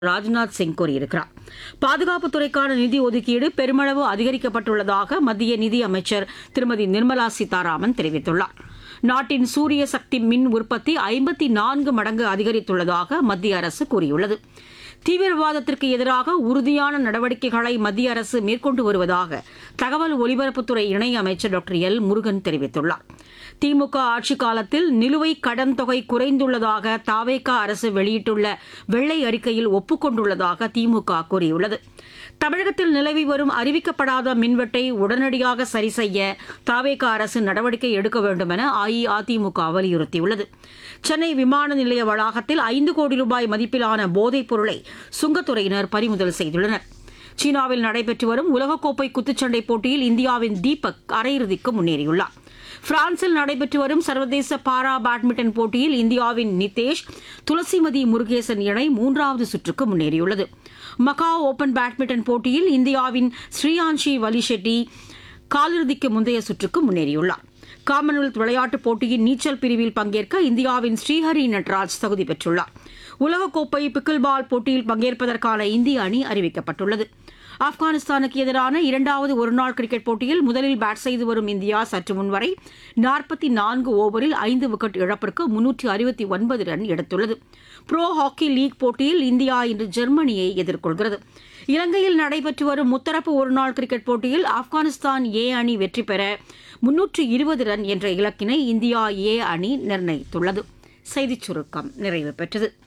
ராஜ்நாத் சிங் கூறியிருக்கிறார் பாதுகாப்புத்துறைக்கான நிதி ஒதுக்கீடு பெருமளவு அதிகரிக்கப்பட்டுள்ளதாக மத்திய நிதி அமைச்சர் திருமதி நிர்மலா சீதாராமன் தெரிவித்துள்ளார் நாட்டின் சூரிய சக்தி மின் உற்பத்தி ஐம்பத்தி நான்கு மடங்கு அதிகரித்துள்ளதாக மத்திய அரசு கூறியுள்ளது தீவிரவாதத்திற்கு எதிராக உறுதியான நடவடிக்கைகளை மத்திய அரசு மேற்கொண்டு வருவதாக தகவல் ஒலிபரப்புத்துறை இணையமைச்சர் டாக்டர் எல் முருகன் தெரிவித்துள்ளார் திமுக ஆட்சிக் காலத்தில் நிலுவைக் கடன் தொகை குறைந்துள்ளதாக தாவேகா அரசு வெளியிட்டுள்ள வெள்ளை அறிக்கையில் ஒப்புக்கொண்டுள்ளதாக திமுக கூறியுள்ளது தமிழகத்தில் நிலவி வரும் அறிவிக்கப்படாத மின்வெட்டை உடனடியாக சரி செய்ய தாவேகா அரசு நடவடிக்கை எடுக்க வேண்டும் என அஇஅதிமுக வலியுறுத்தியுள்ளது சென்னை விமான நிலைய வளாகத்தில் ஐந்து கோடி ரூபாய் மதிப்பிலான போதைப் பொருளை சுங்கத்துறையினர் பறிமுதல் செய்துள்ளனர் சீனாவில் நடைபெற்று வரும் உலகக்கோப்பை குத்துச்சண்டை போட்டியில் இந்தியாவின் தீபக் அரையிறுதிக்கு முன்னேறியுள்ளார் பிரான்சில் நடைபெற்று வரும் சர்வதேச பாரா பேட்மிண்டன் போட்டியில் இந்தியாவின் நிதேஷ் துளசிமதி முருகேசன் இணை மூன்றாவது சுற்றுக்கு முன்னேறியுள்ளது மகாவ் ஓபன் பேட்மிண்டன் போட்டியில் இந்தியாவின் ஸ்ரீயான்ஷி வலிஷெட்டி காலிறுதிக்கு முந்தைய சுற்றுக்கு முன்னேறியுள்ளார் காமன்வெல்த் விளையாட்டுப் போட்டியின் நீச்சல் பிரிவில் பங்கேற்க இந்தியாவின் ஸ்ரீஹரி நட்ராஜ் தகுதி பெற்றுள்ளார் உலகக்கோப்பை பிக்கில் பால் போட்டியில் பங்கேற்பதற்கான இந்திய அணி அறிவிக்கப்பட்டுள்ளது ஆப்கானிஸ்தானுக்கு எதிரான இரண்டாவது ஒருநாள் கிரிக்கெட் போட்டியில் முதலில் பேட் செய்து வரும் இந்தியா சற்று முன்வரை நாற்பத்தி நான்கு ஓவரில் ஐந்து விக்கெட் இழப்பிற்கு முன்னூற்றி அறுபத்தி ஒன்பது ரன் எடுத்துள்ளது ப்ரோ ஹாக்கி லீக் போட்டியில் இந்தியா இன்று ஜெர்மனியை எதிர்கொள்கிறது இலங்கையில் நடைபெற்று வரும் முத்தரப்பு ஒருநாள் கிரிக்கெட் போட்டியில் ஆப்கானிஸ்தான் ஏ அணி வெற்றி பெற முன்னூற்று இருபது ரன் என்ற இலக்கினை இந்தியா ஏ அணி நிர்ணயித்துள்ளது செய்திச் சுருக்கம் நிறைவு பெற்றது